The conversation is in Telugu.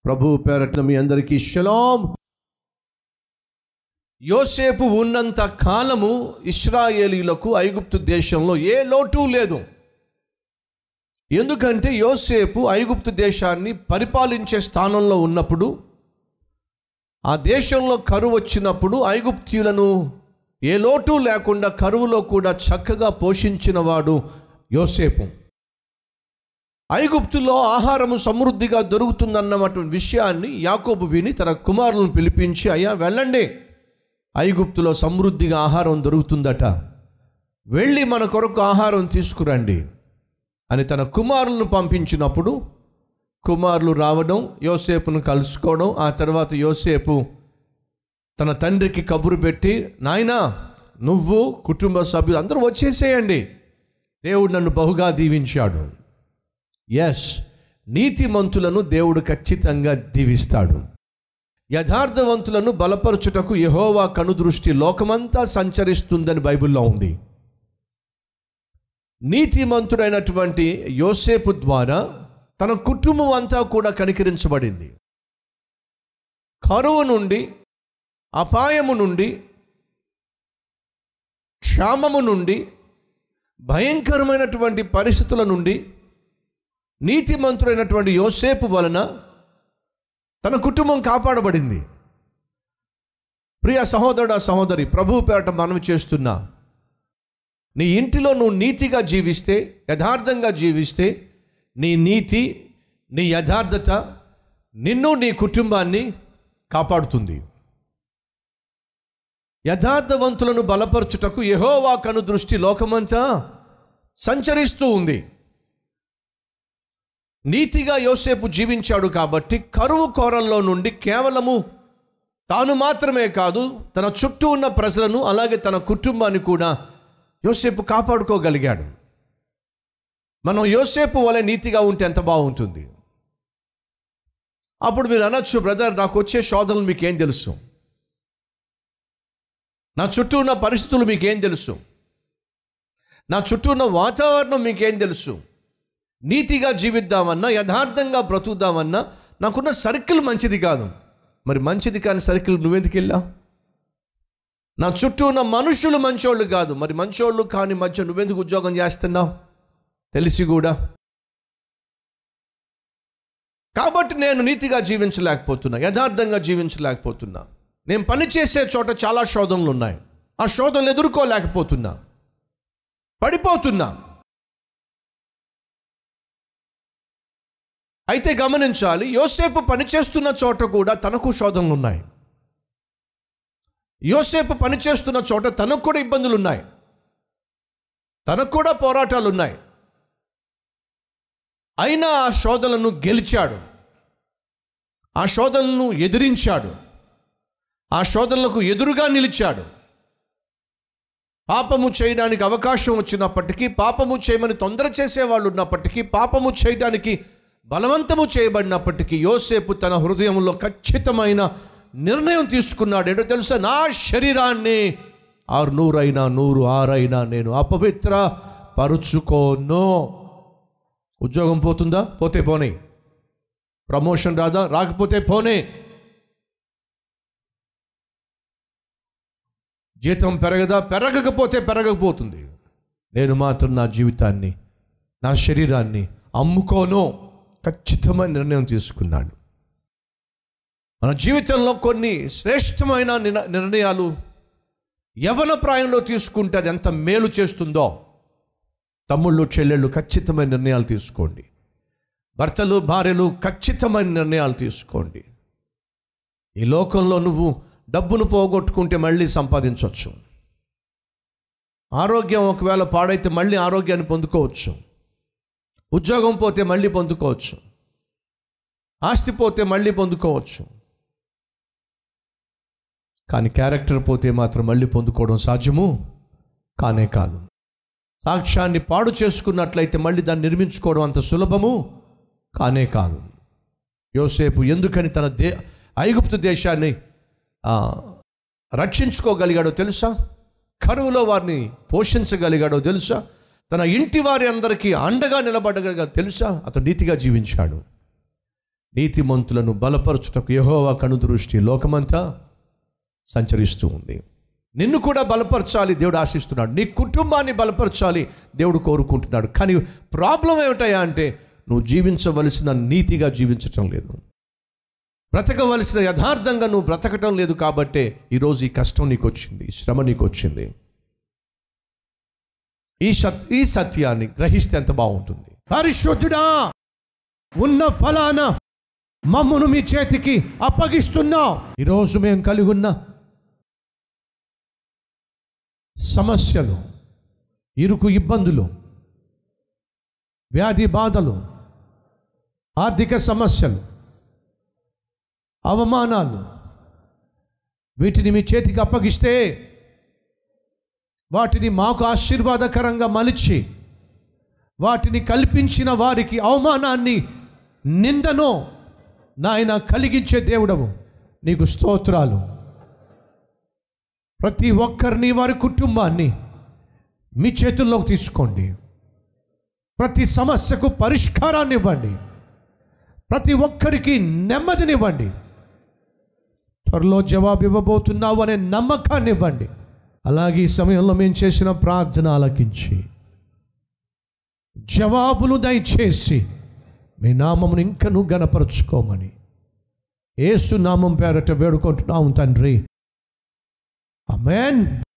ప్రభు పేరట్న మీ అందరికీ షలాం యోసేపు ఉన్నంత కాలము ఇస్రాయేలీలకు ఐగుప్తు దేశంలో ఏ లోటు లేదు ఎందుకంటే యోసేపు ఐగుప్తు దేశాన్ని పరిపాలించే స్థానంలో ఉన్నప్పుడు ఆ దేశంలో కరువు వచ్చినప్పుడు ఐగుప్తీయులను ఏ లోటు లేకుండా కరువులో కూడా చక్కగా పోషించినవాడు యోసేపు ఐగుప్తులో ఆహారము సమృద్ధిగా దొరుకుతుందన్నటువంటి విషయాన్ని యాకోబు విని తన కుమారులను పిలిపించి అయ్యా వెళ్ళండి ఐగుప్తులో సమృద్ధిగా ఆహారం దొరుకుతుందట వెళ్ళి మన కొరకు ఆహారం తీసుకురండి అని తన కుమారులను పంపించినప్పుడు కుమారులు రావడం యోసేపును కలుసుకోవడం ఆ తర్వాత యోసేపు తన తండ్రికి కబురు పెట్టి నాయనా నువ్వు కుటుంబ సభ్యులు అందరూ వచ్చేసేయండి దేవుడు నన్ను బహుగా దీవించాడు ఎస్ నీతిమంతులను దేవుడు ఖచ్చితంగా దీవిస్తాడు యథార్థవంతులను బలపరచుటకు యహోవా కనుదృష్టి లోకమంతా సంచరిస్తుందని బైబిల్లో ఉంది నీతిమంతుడైనటువంటి యోసేపు ద్వారా తన కుటుంబం అంతా కూడా కనికరించబడింది కరువు నుండి అపాయము నుండి క్షామము నుండి భయంకరమైనటువంటి పరిస్థితుల నుండి నీతిమంతుడైనటువంటి యోసేపు వలన తన కుటుంబం కాపాడబడింది ప్రియ సహోదరుడ సహోదరి ప్రభువు పేరట మనవి చేస్తున్నా నీ ఇంటిలో నువ్వు నీతిగా జీవిస్తే యథార్థంగా జీవిస్తే నీ నీతి నీ యథార్థత నిన్ను నీ కుటుంబాన్ని కాపాడుతుంది యథార్థవంతులను బలపరచుటకు యహోవా కను దృష్టి లోకమంతా సంచరిస్తూ ఉంది నీతిగా యోసేపు జీవించాడు కాబట్టి కరువు కోరల్లో నుండి కేవలము తాను మాత్రమే కాదు తన చుట్టూ ఉన్న ప్రజలను అలాగే తన కుటుంబాన్ని కూడా యోసేపు కాపాడుకోగలిగాడు మనం యోసేపు వలె నీతిగా ఉంటే ఎంత బాగుంటుంది అప్పుడు మీరు అనొచ్చు బ్రదర్ నాకు వచ్చే శోధనలు మీకేం తెలుసు నా చుట్టూ ఉన్న పరిస్థితులు మీకేం తెలుసు నా చుట్టూ ఉన్న వాతావరణం మీకేం తెలుసు నీతిగా జీవిద్దామన్నా యథార్థంగా బ్రతుకుదామన్నా నాకున్న సర్కిల్ మంచిది కాదు మరి మంచిది కాని సర్కిల్ నువ్వెందుకు వెళ్ళావు నా చుట్టూ ఉన్న మనుషులు మంచోళ్ళు కాదు మరి మంచోళ్ళు కాని మధ్య నువ్వెందుకు ఉద్యోగం చేస్తున్నావు తెలిసి కూడా కాబట్టి నేను నీతిగా జీవించలేకపోతున్నా యథార్థంగా జీవించలేకపోతున్నా నేను పని చేసే చోట చాలా శోధనలు ఉన్నాయి ఆ శోధనలు ఎదుర్కోలేకపోతున్నా పడిపోతున్నా అయితే గమనించాలి యోసేపు పనిచేస్తున్న చోట కూడా తనకు శోధనలు ఉన్నాయి యోసేపు పనిచేస్తున్న చోట తనకు కూడా ఇబ్బందులు ఉన్నాయి తనకు కూడా పోరాటాలు ఉన్నాయి అయినా ఆ శోధనలను గెలిచాడు ఆ శోధనలను ఎదిరించాడు ఆ శోధనలకు ఎదురుగా నిలిచాడు పాపము చేయడానికి అవకాశం వచ్చినప్పటికీ పాపము చేయమని తొందర చేసేవాళ్ళు ఉన్నప్పటికీ పాపము చేయడానికి బలవంతము చేయబడినప్పటికీ యోసేపు తన హృదయంలో ఖచ్చితమైన నిర్ణయం తీసుకున్నాడు ఏంటో తెలుసా నా శరీరాన్ని ఆరు నూరైనా నూరు ఆరైనా నేను అపవిత్ర పరుచుకోను ఉద్యోగం పోతుందా పోతే పోనీ ప్రమోషన్ రాదా రాకపోతే పోనే జీతం పెరగదా పెరగకపోతే పెరగకపోతుంది నేను మాత్రం నా జీవితాన్ని నా శరీరాన్ని అమ్ముకోను ఖచ్చితమైన నిర్ణయం తీసుకున్నాడు మన జీవితంలో కొన్ని శ్రేష్టమైన నిన- నిర్ణయాలు యవన ప్రాయంలో తీసుకుంటే అది ఎంత మేలు చేస్తుందో తమ్ముళ్ళు చెల్లెళ్ళు ఖచ్చితమైన నిర్ణయాలు తీసుకోండి భర్తలు భార్యలు ఖచ్చితమైన నిర్ణయాలు తీసుకోండి ఈ లోకంలో నువ్వు డబ్బును పోగొట్టుకుంటే మళ్ళీ సంపాదించవచ్చు ఆరోగ్యం ఒకవేళ పాడైతే మళ్ళీ ఆరోగ్యాన్ని పొందుకోవచ్చు ఉద్యోగం పోతే మళ్ళీ పొందుకోవచ్చు ఆస్తి పోతే మళ్ళీ పొందుకోవచ్చు కానీ క్యారెక్టర్ పోతే మాత్రం మళ్ళీ పొందుకోవడం సాధ్యము కానే కాదు సాక్ష్యాన్ని పాడు చేసుకున్నట్లయితే మళ్ళీ దాన్ని నిర్మించుకోవడం అంత సులభము కానే కాదు యోసేపు ఎందుకని తన దే ఐగుప్తు దేశాన్ని ఆ, రక్షించుకోగలిగాడో తెలుసా కరువులో వారిని పోషించగలిగాడో తెలుసా తన ఇంటి వారి అందరికీ అండగా నిలబడగలిగా తెలుసా అతను నీతిగా జీవించాడు నీతిమంతులను బలపరచుటకు యెహోవా కనుదృష్టి లోకమంతా సంచరిస్తూ ఉంది నిన్ను కూడా బలపరచాలి దేవుడు ఆశిస్తున్నాడు నీ కుటుంబాన్ని బలపరచాలి దేవుడు కోరుకుంటున్నాడు కానీ ప్రాబ్లం ఏమిటయా అంటే నువ్వు జీవించవలసిన నీతిగా జీవించటం లేదు బ్రతకవలసిన యథార్థంగా నువ్వు బ్రతకటం లేదు కాబట్టే ఈరోజు ఈ కష్టం నీకు వచ్చింది ఈ శ్రమ నీకు వచ్చింది ఈ సత్ ఈ సత్యాన్ని గ్రహిస్తే ఎంత బాగుంటుంది పరిశుద్ధుడా ఉన్న ఫలానా మమ్మను మీ చేతికి అప్పగిస్తున్నాం ఈరోజు మేము కలిగి ఉన్న సమస్యలు ఇరుకు ఇబ్బందులు వ్యాధి బాధలు ఆర్థిక సమస్యలు అవమానాలు వీటిని మీ చేతికి అప్పగిస్తే వాటిని మాకు ఆశీర్వాదకరంగా మలిచి వాటిని కల్పించిన వారికి అవమానాన్ని నిందను నాయన కలిగించే దేవుడవు నీకు స్తోత్రాలు ప్రతి ఒక్కరిని వారి కుటుంబాన్ని మీ చేతుల్లోకి తీసుకోండి ప్రతి సమస్యకు పరిష్కారాన్ని ఇవ్వండి ప్రతి ఒక్కరికి నెమ్మదినివ్వండి త్వరలో జవాబు ఇవ్వబోతున్నావు అనే నమ్మకాన్ని ఇవ్వండి అలాగే ఈ సమయంలో మేము చేసిన ప్రార్థన ఆలకించి జవాబులు దయచేసి మీ నామమును ఇంకను గనపరుచుకోమని ఏసు నామం పేరట వేడుకుంటున్నాము తండ్రి అమెన్